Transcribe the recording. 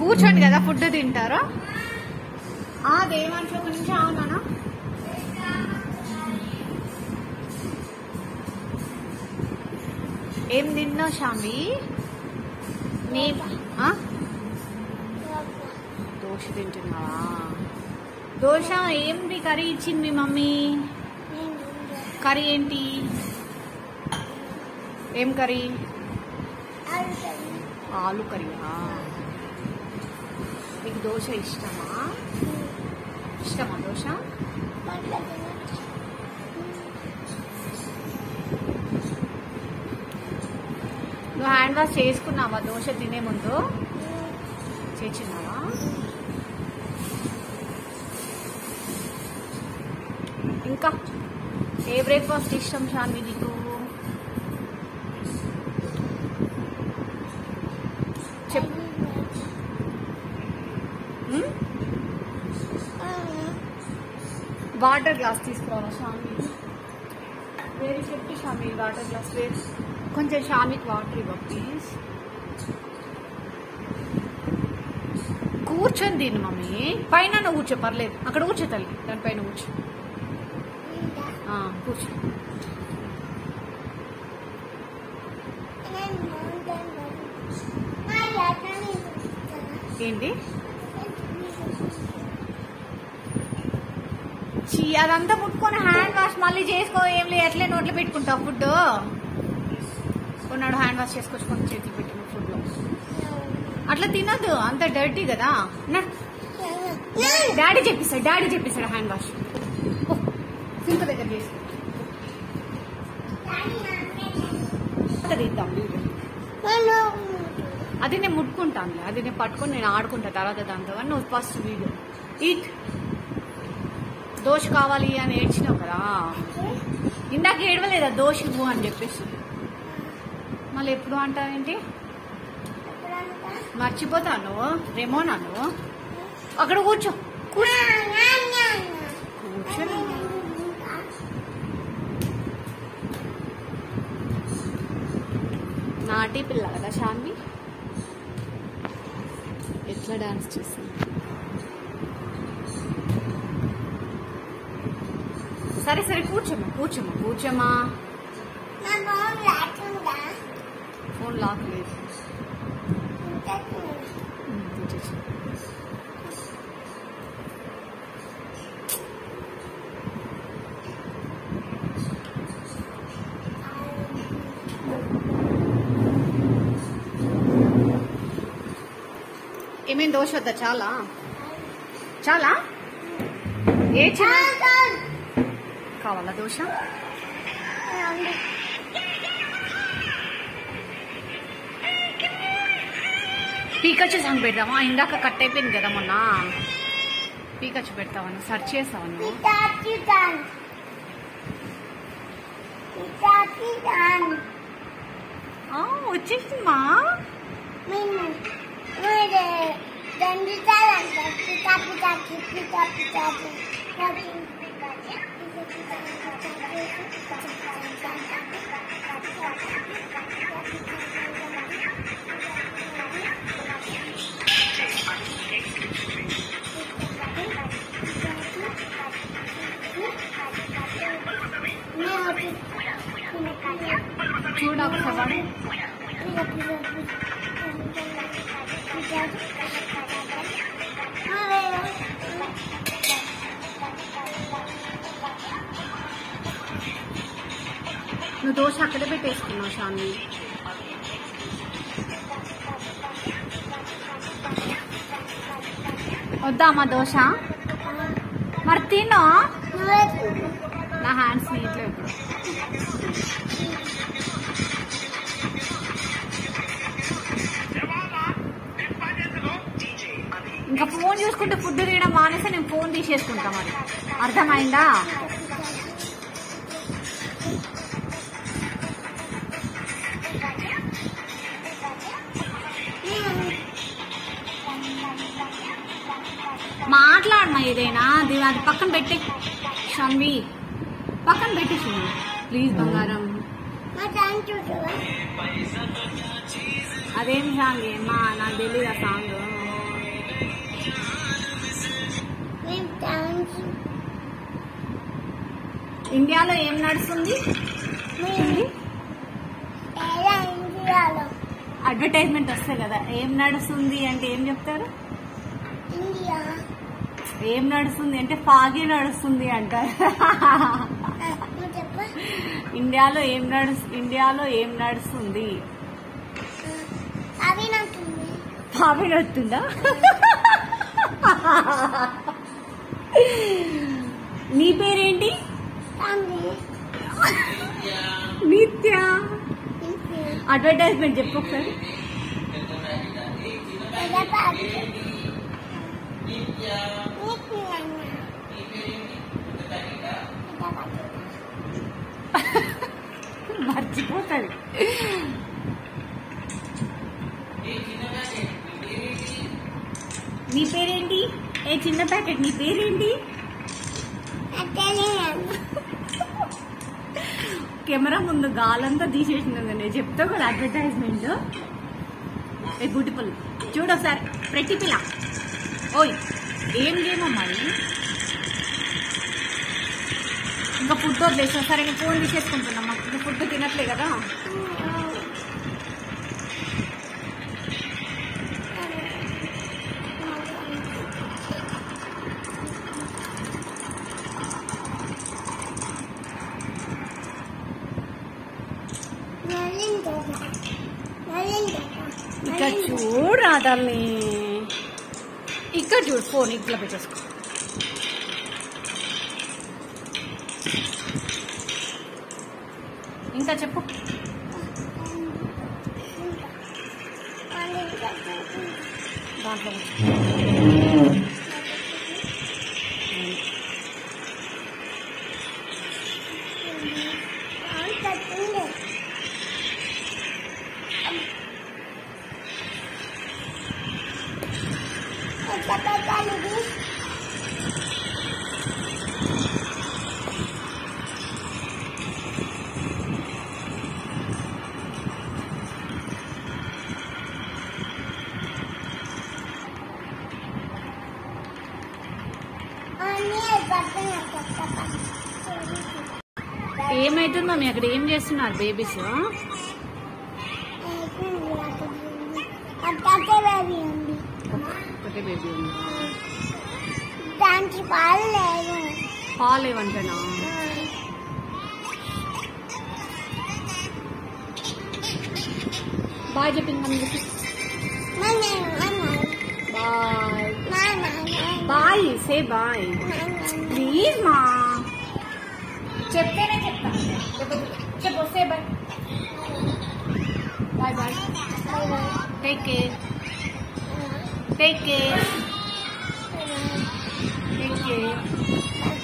కూర్చోండి కదా ఫుడ్ తింటారా ఆ దేవాంశ ఒక నిమిషం అవునా ఏం తిన్నావు షామి నీ ఆ? దోశ తింటున్నావా దోశ ఏంటి కర్రీ ఇచ్చింది మీ మమ్మీ కర్రీ ఏంటి ఏం కర్రీ ఆలు కర్రీయా మీకు దోశ ఇష్టమా ఇష్టమా దోశ నువ్వు హ్యాండ్ వాష్ చేసుకున్నావా దోశ తినే ముందు చేసినావా ఇంకా ఏ బ్రేక్ఫాస్ట్ ఇష్టం షాన్వి నీకు చెప్పు ఉమ్? వాటర్ గ్లాస్ తీసుకురావా షామి వేరే చెప్పి షామి వాటర్ గ్లాస్ వేరు కొంచెం షామికి వాటర్ ఇవ్వ ప్లీజ్ కూర్చొని తిను మమ్మీ పైన నువ్వు కూర్చో పర్లేదు అక్కడ కూర్చో తల్లి దానిపైన కూర్చో ఆ, కూర్చో ఏంటి చీ అదంతా ముట్టుకొని హ్యాండ్ వాష్ మళ్ళీ చేసుకో ఏం లేదు ఎట్లే నోట్లో పెట్టుకుంటావు ఫుడ్ కొన్నాడు హ్యాండ్ వాష్ చేసుకొచ్చుకొని చేతులు పెట్టిన ఫుడ్ లో అట్లా తినద్దు అంత డర్టీ కదా నా డాడీ చెప్పిస్తాడు డాడీ చెప్పిస్తాడు హ్యాండ్ వాష్ సింక్ దగ్గర చేసుకో తీద్దాం వీడియో. అది నేను ముట్టుకుంటానులే అది నేను పట్టుకొని నేను ఆడుకుంటా తర్వాత దాంతో కానీ నువ్వు ఫస్ట్ వీడియో ఈట్ దోష కావాలి అని ఏడ్చినావు కదా ఇందాక ఏడవలేదా దోష ఇవ్వు అని చెప్పేసి మళ్ళీ ఎప్పుడు అంటావేంటి మర్చిపోతాను రేమోనా నువ్వు అక్కడ కూర్చో కూర్చో కూర్చో నాటి పిల్ల కదా శాన్వి ఎట్లా డాన్స్ చేస్తుంది సరే సరే కూర్చోమ్మా కూర్చోమ్మా కూర్చోమ్మా ఫోన్ లాక్ లేదు ఉమ్, తీసేసి. ఏమేం దోశ వద్దా చాలా చాలా ఏ చిన్న కావాలా దోశ పీకచ్చు సాంగ్ పెడదామా ఇందాక కట్ అయిపోయింది కదా మొన్న పీకచ్చు పెడతావని సెర్చ్ చేసావా నువ్వు ఆ, వచ్చేసిందమ్మా చూడు ఒకసారి నువ్వు దోశ అక్కడే పెట్టేసుకున్నావు షాన్ని వద్దామా దోశ మరి తినో నా హ్యాండ్స్ నీట్లో ఇంకా ఫోన్ చూసుకుంటే ఫుడ్ తినడం మానేస్తే నేను ఫోన్ తీసేసుకుంటా మరి అర్థమైందా మాట్లాడమా ఏదైనా అది అది పక్కన పెట్టి షన్వి పక్కన పెట్టి షన్వి ప్లీజ్ బంగారం అదేం సాంగ్ ఏమా నాకు తెలియదు ఆ సాంగ్ మేము డాన్స్ ఇండియాలో ఏం నడుస్తుంది మేము ఎలా ఇండియాలో అడ్వర్టైజ్మెంట్ వస్తాయి కదా ఏం నడుస్తుంది అంటే ఏం చెప్తారు ఇండియా ఏం నడుస్తుంది అంటే ఫాగే నడుస్తుంది అంటారు నువ్వు చెప్ప ఇండియాలో ఏం నడు ఇండియాలో ఏం నడుస్తుంది అవి నాకు ఫాగే నడుస్తుందా నీ పేరేంటి తండ్రి నిత్య అడ్వర్టైజ్మెంట్ చెప్పు ఒకసారి ఎలా పాడు నీకు నాన్న మర్చిపోతుంది నీ పేరేంటి ఏ చిన్న ప్యాకెట్ నీ పేరేంటి అట్టనే కెమెరా ముందు గాలంతా తీసేసినది నేను చెప్తా కదా అడ్వర్టైజ్మెంట్ ఏ గుడ్డి పళ్ళు చూడు ఒకసారి ప్రతి పిల్ల ఓయ్ ఏం గేమ్ అమ్మా ఇది? ఇంకా ఫుడ్ వదిలేసా సరే నేను ఫోన్ తీసేసుకుంటున్నా మాకు ఫుడ్ తినట్లే కదా ఇక్కడ చూడు రాదాల్ని ఇక్కడ చూడు ఫోన్ ఇట్లా పెట్టేసుకో ఇంకా చెప్పు దాంట్లో ఉంచు. ఏమైతుందో మీ అక్కడ ఏం చేస్తున్నారు బేబీస్ అట్టే బేబీ ఉంది ఒకటే బేబీ ఉంది దానికి పాలు లేదు పాలు ఏమంటనా బాయ్ చెప్పింది mummy bye bye say bye please మా చెప్తేనే చెప్తా చెప్పు say bye bye bye take care take care take care